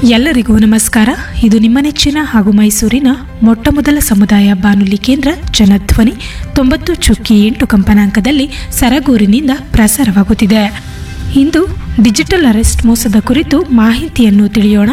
ಎಲ್ಲರಿಗೂ ನಮಸ್ಕಾರ ಇದು ನಿಮ್ಮ ನೆಚ್ಚಿನ ಹಾಗೂ ಮೈಸೂರಿನ ಮೊಟ್ಟಮೊದಲ ಸಮುದಾಯ ಬಾನುಲಿ ಕೇಂದ್ರ ಜನಧ್ವನಿ ತೊಂಬತ್ತು ಚುಕ್ಕಿ ಎಂಟು ಕಂಪನಾಂಕದಲ್ಲಿ ಸರಗೂರಿನಿಂದ ಪ್ರಸಾರವಾಗುತ್ತಿದೆ ಇಂದು ಡಿಜಿಟಲ್ ಅರೆಸ್ಟ್ ಮೋಸದ ಕುರಿತು ಮಾಹಿತಿಯನ್ನು ತಿಳಿಯೋಣ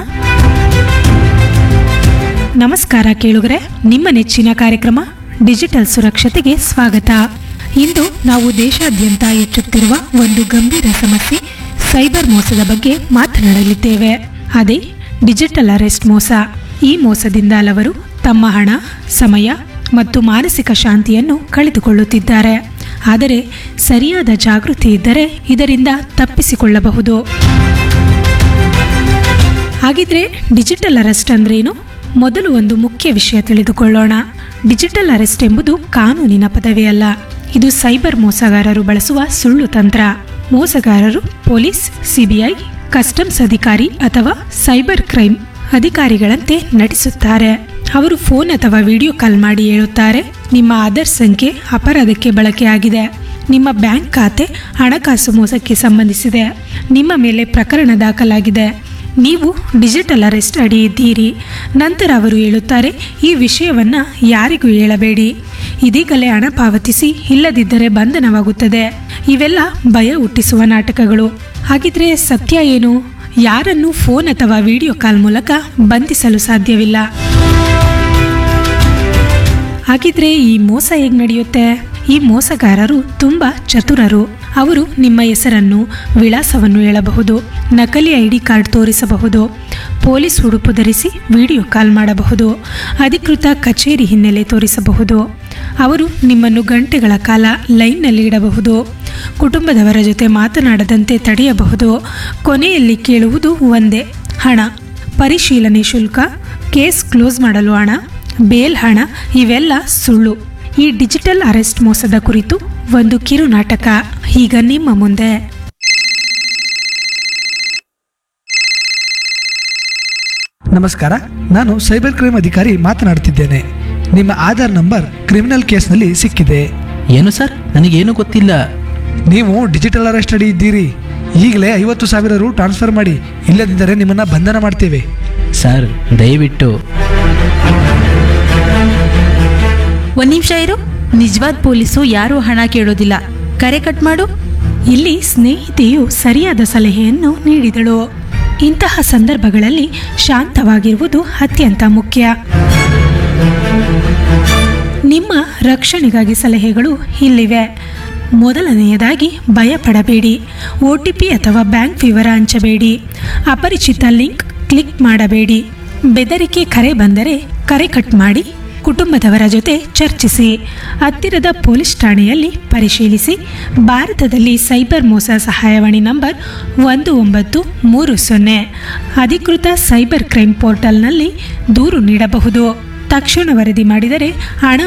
ನಮಸ್ಕಾರ ಕೇಳುಗರೆ ನಿಮ್ಮ ನೆಚ್ಚಿನ ಕಾರ್ಯಕ್ರಮ ಡಿಜಿಟಲ್ ಸುರಕ್ಷತೆಗೆ ಸ್ವಾಗತ ಇಂದು ನಾವು ದೇಶಾದ್ಯಂತ ಹೆಚ್ಚುತ್ತಿರುವ ಒಂದು ಗಂಭೀರ ಸಮಸ್ಯೆ ಸೈಬರ್ ಮೋಸದ ಬಗ್ಗೆ ಮಾತನಾಡಲಿದ್ದೇವೆ ಅದೇ ಡಿಜಿಟಲ್ ಅರೆಸ್ಟ್ ಮೋಸ ಈ ಮೋಸದಿಂದ ಹಲವರು ತಮ್ಮ ಹಣ ಸಮಯ ಮತ್ತು ಮಾನಸಿಕ ಶಾಂತಿಯನ್ನು ಕಳೆದುಕೊಳ್ಳುತ್ತಿದ್ದಾರೆ ಆದರೆ ಸರಿಯಾದ ಜಾಗೃತಿ ಇದ್ದರೆ ಇದರಿಂದ ತಪ್ಪಿಸಿಕೊಳ್ಳಬಹುದು ಹಾಗಿದ್ರೆ ಡಿಜಿಟಲ್ ಅರೆಸ್ಟ್ ಅಂದ್ರೇನು ಮೊದಲು ಒಂದು ಮುಖ್ಯ ವಿಷಯ ತಿಳಿದುಕೊಳ್ಳೋಣ ಡಿಜಿಟಲ್ ಅರೆಸ್ಟ್ ಎಂಬುದು ಕಾನೂನಿನ ಪದವಿ ಅಲ್ಲ ಇದು ಸೈಬರ್ ಮೋಸಗಾರರು ಬಳಸುವ ಸುಳ್ಳು ತಂತ್ರ ಮೋಸಗಾರರು ಪೊಲೀಸ್ ಸಿಬಿಐ ಕಸ್ಟಮ್ಸ್ ಅಧಿಕಾರಿ ಅಥವಾ ಸೈಬರ್ ಕ್ರೈಮ್ ಅಧಿಕಾರಿಗಳಂತೆ ನಟಿಸುತ್ತಾರೆ ಅವರು ಫೋನ್ ಅಥವಾ ವಿಡಿಯೋ ಕಾಲ್ ಮಾಡಿ ಹೇಳುತ್ತಾರೆ ನಿಮ್ಮ ಆಧಾರ್ ಸಂಖ್ಯೆ ಅಪರಾಧಕ್ಕೆ ಬಳಕೆಯಾಗಿದೆ ನಿಮ್ಮ ಬ್ಯಾಂಕ್ ಖಾತೆ ಹಣಕಾಸು ಮೋಸಕ್ಕೆ ಸಂಬಂಧಿಸಿದೆ ನಿಮ್ಮ ಮೇಲೆ ಪ್ರಕರಣ ದಾಖಲಾಗಿದೆ ನೀವು ಡಿಜಿಟಲ್ ಅರೆಸ್ಟ್ ಅಡಿ ಇದ್ದೀರಿ ನಂತರ ಅವರು ಹೇಳುತ್ತಾರೆ ಈ ವಿಷಯವನ್ನು ಯಾರಿಗೂ ಹೇಳಬೇಡಿ ಇದೀಗಲೇ ಹಣ ಪಾವತಿಸಿ ಇಲ್ಲದಿದ್ದರೆ ಬಂಧನವಾಗುತ್ತದೆ ಇವೆಲ್ಲ ಭಯ ಹುಟ್ಟಿಸುವ ನಾಟಕಗಳು ಹಾಗಿದ್ರೆ ಸತ್ಯ ಏನು ಯಾರನ್ನು ಫೋನ್ ಅಥವಾ ವಿಡಿಯೋ ಕಾಲ್ ಮೂಲಕ ಬಂಧಿಸಲು ಸಾಧ್ಯವಿಲ್ಲ ಹಾಗಿದ್ರೆ ಈ ಮೋಸ ಹೇಗೆ ನಡೆಯುತ್ತೆ ಈ ಮೋಸಗಾರರು ತುಂಬ ಚತುರರು ಅವರು ನಿಮ್ಮ ಹೆಸರನ್ನು ವಿಳಾಸವನ್ನು ಹೇಳಬಹುದು ನಕಲಿ ಐ ಡಿ ಕಾರ್ಡ್ ತೋರಿಸಬಹುದು ಪೊಲೀಸ್ ಉಡುಪು ಧರಿಸಿ ವಿಡಿಯೋ ಕಾಲ್ ಮಾಡಬಹುದು ಅಧಿಕೃತ ಕಚೇರಿ ಹಿನ್ನೆಲೆ ತೋರಿಸಬಹುದು ಅವರು ನಿಮ್ಮನ್ನು ಗಂಟೆಗಳ ಕಾಲ ಲೈನ್ನಲ್ಲಿ ಇಡಬಹುದು ಕುಟುಂಬದವರ ಜೊತೆ ಮಾತನಾಡದಂತೆ ತಡೆಯಬಹುದು ಕೊನೆಯಲ್ಲಿ ಕೇಳುವುದು ಒಂದೇ ಹಣ ಪರಿಶೀಲನೆ ಶುಲ್ಕ ಕೇಸ್ ಕ್ಲೋಸ್ ಮಾಡಲು ಹಣ ಬೇಲ್ ಹಣ ಇವೆಲ್ಲ ಸುಳ್ಳು ಈ ಡಿಜಿಟಲ್ ಅರೆಸ್ಟ್ ಮೋಸದ ಕುರಿತು ಒಂದು ಕಿರು ನಾಟಕ ಈಗ ನಿಮ್ಮ ಮುಂದೆ ನಮಸ್ಕಾರ ನಾನು ಸೈಬರ್ ಕ್ರೈಮ್ ಅಧಿಕಾರಿ ಮಾತನಾಡುತ್ತಿದ್ದೇನೆ ನಿಮ್ಮ ಆಧಾರ್ ನಂಬರ್ ಕ್ರಿಮಿನಲ್ ಕೇಸ್ನಲ್ಲಿ ಸಿಕ್ಕಿದೆ ಏನು ಸರ್ ನನಗೇನು ಗೊತ್ತಿಲ್ಲ ನೀವು ಡಿಜಿಟಲ್ ಅರೆಸ್ಟ್ ಅಡಿ ಇದ್ದೀರಿ ಈಗಲೇ ಐವತ್ತು ಸಾವಿರ ರು ಟ್ರಾನ್ಸ್ಫರ್ ಮಾಡಿ ಇಲ್ಲದಿದ್ದರೆ ನಿಮ್ಮನ್ನು ಬಂಧನ ಮಾಡ್ತೇವೆ ಸರ್ ದಯವಿಟ್ಟು ಒಂದ್ ನಿಮಿಷ ಇರು ನಿಜವಾದ ಪೊಲೀಸು ಯಾರೂ ಹಣ ಕೇಳೋದಿಲ್ಲ ಕರೆ ಕಟ್ ಮಾಡು ಇಲ್ಲಿ ಸ್ನೇಹಿತೆಯು ಸರಿಯಾದ ಸಲಹೆಯನ್ನು ನೀಡಿದಳು ಇಂತಹ ಸಂದರ್ಭಗಳಲ್ಲಿ ಶಾಂತವಾಗಿರುವುದು ಅತ್ಯಂತ ಮುಖ್ಯ ನಿಮ್ಮ ರಕ್ಷಣೆಗಾಗಿ ಸಲಹೆಗಳು ಇಲ್ಲಿವೆ ಮೊದಲನೆಯದಾಗಿ ಭಯಪಡಬೇಡಿ ಒ ಟಿ ಪಿ ಅಥವಾ ಬ್ಯಾಂಕ್ ವಿವರ ಹಂಚಬೇಡಿ ಅಪರಿಚಿತ ಲಿಂಕ್ ಕ್ಲಿಕ್ ಮಾಡಬೇಡಿ ಬೆದರಿಕೆ ಕರೆ ಬಂದರೆ ಕರೆ ಕಟ್ ಮಾಡಿ ಕುಟುಂಬದವರ ಜೊತೆ ಚರ್ಚಿಸಿ ಹತ್ತಿರದ ಪೊಲೀಸ್ ಠಾಣೆಯಲ್ಲಿ ಪರಿಶೀಲಿಸಿ ಭಾರತದಲ್ಲಿ ಸೈಬರ್ ಮೋಸ ಸಹಾಯವಾಣಿ ನಂಬರ್ ಒಂದು ಒಂಬತ್ತು ಮೂರು ಸೊನ್ನೆ ಅಧಿಕೃತ ಸೈಬರ್ ಕ್ರೈಮ್ ಪೋರ್ಟಲ್ನಲ್ಲಿ ದೂರು ನೀಡಬಹುದು ತಕ್ಷಣ ವರದಿ ಮಾಡಿದರೆ ಹಣ